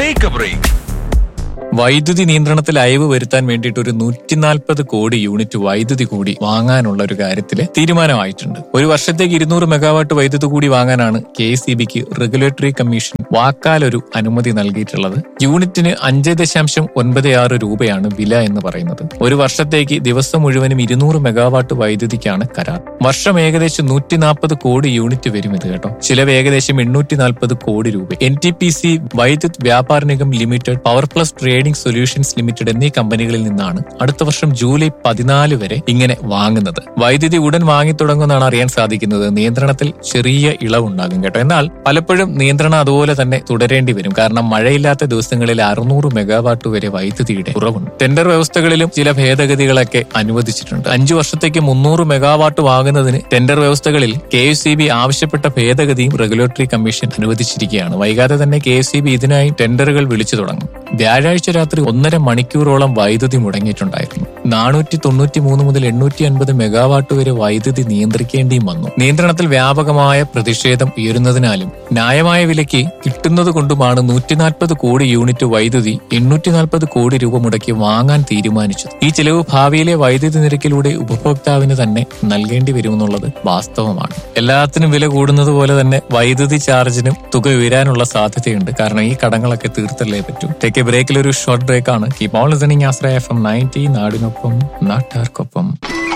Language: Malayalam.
ടേക്ക് എ ബ്രേക്ക് വൈദ്യുതി നിയന്ത്രണത്തിൽ അയവ് വരുത്താൻ വേണ്ടിയിട്ട് ഒരു നൂറ്റിനാൽപ്പത് കോടി യൂണിറ്റ് വൈദ്യുതി കൂടി വാങ്ങാനുള്ള ഒരു കാര്യത്തിൽ തീരുമാനമായിട്ടുണ്ട് ഒരു വർഷത്തേക്ക് ഇരുന്നൂറ് മെഗാവാട്ട് വൈദ്യുതി കൂടി വാങ്ങാനാണ് കെ എസ് ബിക്ക് റെഗുലേറ്ററി കമ്മീഷൻ വാക്കാലൊരു അനുമതി നൽകിയിട്ടുള്ളത് യൂണിറ്റിന് അഞ്ച് ദശാംശം ഒൻപത് ആറ് രൂപയാണ് വില എന്ന് പറയുന്നത് ഒരു വർഷത്തേക്ക് ദിവസം മുഴുവനും ഇരുന്നൂറ് മെഗാവാട്ട് വൈദ്യുതിക്കാണ് കരാർ വർഷം ഏകദേശം നൂറ്റി നാൽപ്പത് കോടി യൂണിറ്റ് വരും ഇത് കേട്ടോ ചിലവ് ഏകദേശം എണ്ണൂറ്റി നാൽപ്പത് കോടി രൂപ N T P C Vidyut Vyapar Nigam limited power plus trading solutions limited എന്നീ കമ്പനികളിൽ നിന്നാണ് അടുത്ത വർഷം ജൂലൈ പതിനാല് വരെ ഇങ്ങനെ വാങ്ങുന്നത് വൈദ്യുതി ഉടൻ വാങ്ങി തുടങ്ങുമെന്നാണ് അറിയാൻ സാധിക്കുന്നത് നിയന്ത്രണത്തിൽ ചെറിയ ഇളവുണ്ടാകും കേട്ടോ എന്നാൽ പലപ്പോഴും നിയന്ത്രണം അതുപോലെ തന്നെ തുടരേണ്ടി വരും കാരണം മഴയില്ലാത്ത ദിവസങ്ങളിൽ അറുന്നൂറ് മെഗാവാട്ട് വരെ വൈദ്യുതിയുടെ കുറവുണ്ട് ടെൻഡർ വ്യവസ്ഥകളിലും ചില ഭേദഗതികളൊക്കെ അനുവദിച്ചിട്ടുണ്ട് അഞ്ചു വർഷത്തേക്ക് മുന്നൂറ് മെഗാവാട്ട് വാങ്ങുന്നതിന് ടെൻഡർ വ്യവസ്ഥകളിൽ കെ എസ് സി ബി ആവശ്യപ്പെട്ട ഭേദഗതിയും റെഗുലേറ്ററി കമ്മീഷൻ അനുവദിച്ചിരിക്കുകയാണ് വൈകാതെ തന്നെ കെ എസ് സി ബി ഇതിനായി ടെൻഡറുകൾ വിളിച്ചു തുടങ്ങും വ്യാഴാഴ്ച രാത്രി ഒന്നര മണിക്കൂറോളം വൈദ്യുതി മുടങ്ങിയിട്ടുണ്ടായിരുന്നു നാനൂറ്റി തൊണ്ണൂറ്റി മൂന്ന് മുതൽ എണ്ണൂറ്റി അൻപത് മെഗാവാട്ട് വരെ വൈദ്യുതി നിയന്ത്രിക്കേണ്ടിയും വന്നു നിയന്ത്രണത്തിൽ വ്യാപകമായ പ്രതിഷേധം ഉയരുന്നതിനാലും ന്യായമായ വിലയ്ക്ക് കിട്ടുന്നത് കൊണ്ടുമാണ് നൂറ്റിനാൽപ്പത് കോടി യൂണിറ്റ് വൈദ്യുതി എണ്ണൂറ്റി നാൽപ്പത് കോടി രൂപ മുടക്കി വാങ്ങാൻ തീരുമാനിച്ചത് ഈ ചെലവ് ഭാവിയിലെ വൈദ്യുതി നിരക്കിലൂടെ ഉപഭോക്താവിന് തന്നെ നൽകേണ്ടി വരുമെന്നുള്ളത് വാസ്തവമാണ് എല്ലാത്തിനും വില കൂടുന്നത് പോലെ തന്നെ വൈദ്യുതി ചാർജിനും തുക ഉയരാനുള്ള സാധ്യതയുണ്ട് കാരണം ഈ കടങ്ങളൊക്കെ തീർത്തല്ലേ പറ്റൂ ടേക്ക് എ ബ്രേക്കിൽ ഒരു ഷോർട്ട് ബ്രേക്ക് ആണ് keep on listening Ashraya F M ninety നാടിനൊപ്പം നാട്ടുകാർക്കൊപ്പം